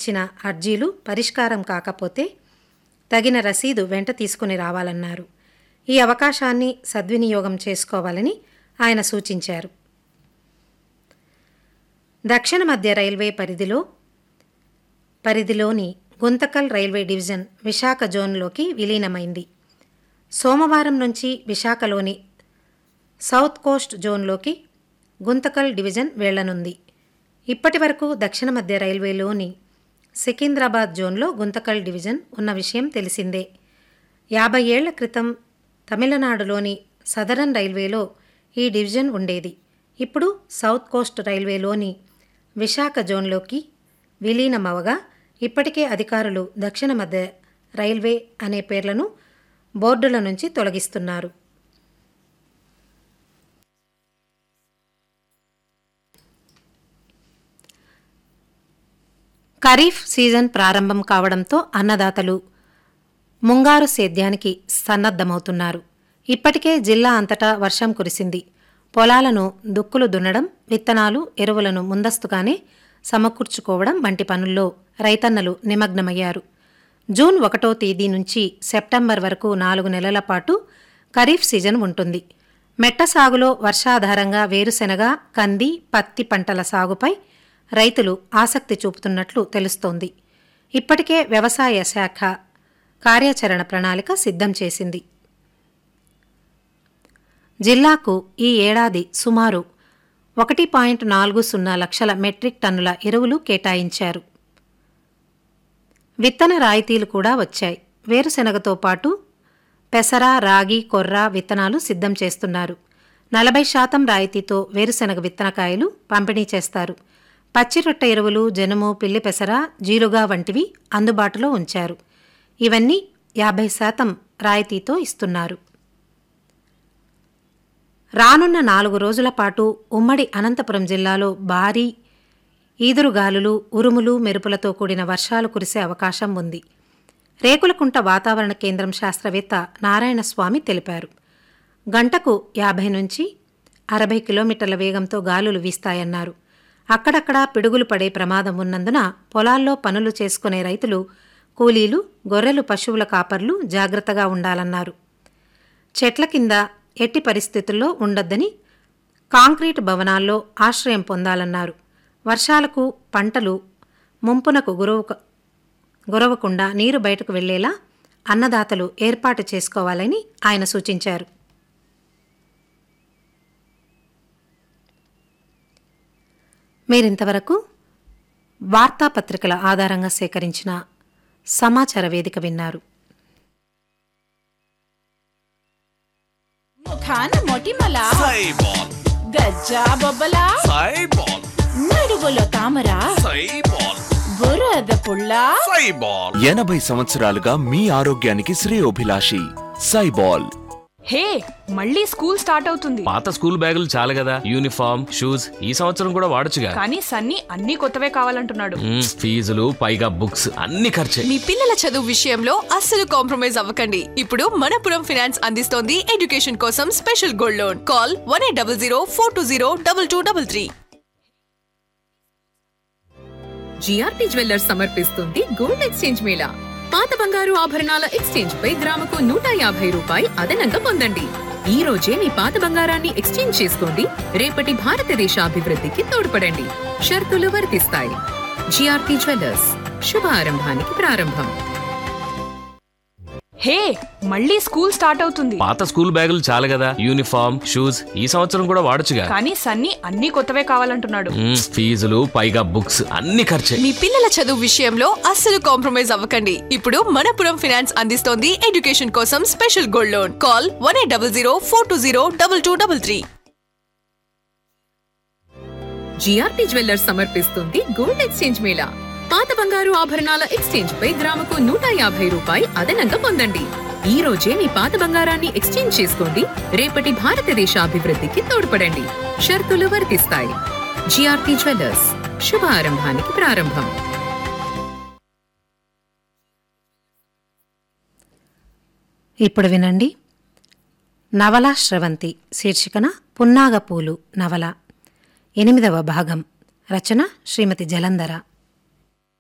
ఇచ్చిన అర్జీలు పరిష్కారం కాకపోతే తగిన రసీదు వెంట తీసుకుని రావాలన్నారు ఈ అవకాశాన్ని సద్వినియోగం చేసుకోవాలని ఆయన సూచించారు దక్షిణ మధ్య రైల్వే పరిధిలో పరిధిలోని గుంతకల్ రైల్వే డివిజన్ విశాఖ జోన్లోకి విలీనమైంది సోమవారం నుంచి విశాఖలోని సౌత్ కోస్ట్ జోన్లోకి గుంతకల్ డివిజన్ వెళ్లనుంది ఇప్పటి వరకు దక్షిణ మధ్య రైల్వేలోని సికింద్రాబాద్ జోన్లో గుంతకల్ డివిజన్ ఉన్న విషయం తెలిసిందే యాభై ఏళ్ల క్రితం తమిళనాడులోని సదరన్ రైల్వేలో ఈ డివిజన్ ఉండేది ఇప్పుడు సౌత్ కోస్ట్ రైల్వేలోని విశాఖ జోన్లోకి విలీనమవగా ఇప్పటికే అధికారులు దక్షిణ మధ్య రైల్వే అనే పేర్లను బోర్డుల నుంచి తొలగిస్తున్నారు ఖరీఫ్ సీజన్ ప్రారంభం కావడంతో అన్నదాతలు ముంగారు సేద్యానికి సన్నద్ధమవుతున్నారు ఇప్పటికే జిల్లా అంతటా వర్షం కురిసింది పొలాలను దుక్కులు దున్నడం విత్తనాలు ఎరువులను ముందస్తుగానే సమకూర్చుకోవడం వంటి పనుల్లో రైతన్నలు నిమగ్నమయ్యారు జూన్ ఒకటో తేదీ నుంచి సెప్టెంబర్ వరకు నాలుగు నెలల పాటు ఖరీఫ్ సీజన్ ఉంటుంది మెట్ట సాగులో వర్షాధారంగా వేరుశెనగ కంది పత్తి పంటల సాగుపై రైతులు ఆసక్తి చూపుతున్నట్లు తెలుస్తోంది ఇప్పటికే వ్యవసాయ శాఖ కార్యాచరణ ప్రణాళిక సిద్ధం చేసింది జిల్లాకు ఈ ఏడాది సుమారు ఒకటి పాయింట్ నాలుగు సున్నా లక్షల మెట్రిక్ టన్నుల ఎరువులు కేటాయించారు విత్తన రాయితీలు కూడా వచ్చాయి వేరుశెనగతో పాటు పెసర రాగి కొర్ర విత్తనాలు సిద్ధం చేస్తున్నారు నలభై శాతం రాయితీతో వేరుశెనగ విత్తనకాయలు పంపిణీ చేస్తారు పచ్చిరొట్ట ఎరువులు జనుము పిల్లి పెసర జీలుగా వంటివి అందుబాటులో ఉంచారు ఇవన్నీ యాభై శాతం రాయితీతో ఇస్తున్నారు రానున్న నాలుగు రోజుల పాటు ఉమ్మడి అనంతపురం జిల్లాలో భారీ ఈదురుగాలులు ఉరుములు మెరుపులతో కూడిన వర్షాలు కురిసే అవకాశం ఉంది రేకులకుంట వాతావరణ కేంద్రం శాస్త్రవేత్త నారాయణస్వామి తెలిపారు గంటకు యాభై నుంచి అరవై కిలోమీటర్ల వేగంతో గాలులు వీస్తాయన్నారు అక్కడక్కడా పిడుగులు పడే ప్రమాదం ఉన్నందున పొలాల్లో పనులు చేసుకునే రైతులు కూలీలు గొర్రెలు పశువుల కాపర్లు జాగ్రత్తగా ఉండాలన్నారు చెట్ల కింద ఎట్టి పరిస్థితుల్లో ఉండొద్దని కాంక్రీట్ భవనాల్లో ఆశ్రయం పొందాలన్నారు వర్షాలకు పంటలు ముంపునకు గురవు గురవకుండా నీరు బయటకు వెళ్లేలా అన్నదాతలు ఏర్పాటు చేసుకోవాలని ఆయన సూచించారు మీరింతవరకు వార్తాపత్రికల ఆధారంగా సేకరించిన సమాచార వేదిక విన్నారు ముఖాన మొటిమల సైబాల్ గజ్జా బొబ్బల సైబాల్ నడుగులో తామర సైబాల్ బురద పుల్ల సైబాల్ ఎనభై సంవత్సరాలుగా మీ ఆరోగ్యానికి శ్రేయోభిలాషి సైబాల్ హే మళ్ళీ స్కూల్ స్టార్ట్ అవుతుంది పాత స్కూల్ బ్యాగులు చాలు కదా యూనిఫామ్ షూస్ ఈ సంవత్సరం కూడా వాడొచ్చుగా కానీ సన్నీ అన్ని కొత్తవే కావాలంటున్నాడు మ్మ్, ఫీజులు పైగా బుక్స్ అన్ని ఖర్చే మీ పిల్లల చదువు విషయంలో అస్సలు కాంప్రమైజ్ అవ్వకండి ఇప్పుడు మనపురం ఫినాన్స్ అందిస్తోంది ఎడ్యుకేషన్ కోసం special gold loan call one eight double zero four two zero double two double three GRT jewellers సమర్పిస్తుంది గోల్డ్ ఎక్స్చేంజ్ మేళా పాత బంగారు ఆభరణాల ఎక్స్చేంజ్ పై గ్రాముకు నూట యాభై రూపాయి అదనంగా పొందండి ఈ రోజే మీ పాత బంగారాన్ని ఎక్స్చేంజ్ చేసుకోండి రేపటి భారతదేశ అభివృద్ధికి తోడ్పడండి షరతులు వర్తిస్తాయి జిఆర్టీ జ్యువెల్లర్స్ శుభారంభానికి ప్రారంభం హే మళ్ళీ స్కూల్ స్టార్ట్ అవుతుంది పాత స్కూల్ బ్యాగులు చాలు కదా యూనిఫామ్ షూస్ ఈ సంవత్సరం కూడా వాడొచ్చుగా కానీ సన్నీ అన్ని కొత్తవే కావాలంటున్నాడు మ్మ్, ఫీజులు పైగా బుక్స్ అన్ని ఖర్చే మీ పిల్లల చదువు విషయంలో అస్సలు కాంప్రమైజ్ అవ్వకండి ఇప్పుడు మనపురం ఫినాన్స్ అందిస్తోంది ఎడ్యుకేషన్ కోసం special gold loan call one eight double zero four two zero double two double three GRT jewellers సమర్పిస్తుంది గోల్డ్ ఎక్స్చేంజ్ మేళా పాత బంగారు ఆభరణాల ఎక్స్చేంజ్ పై గ్రాముకు నూట యాభై రూపాయి అదనంగా పొందండి ఈ రోజే మీ పాత బంగారాన్ని ఎక్స్చేంజ్ చేసుకోండి రేపటి భారతదేశ అభివృద్ధికి తోడ్పడండి షరతులు వర్తిస్తాయి జిఆర్టీ జ్యువెల్లర్స్ శుభారంభానికి ప్రారంభం ఇప్పుడు వినండి నవల శ్రవంతి శీర్షికన పున్నాగపూలు నవల ఎనిమిదవ భాగం రచన శ్రీమతి జలంధర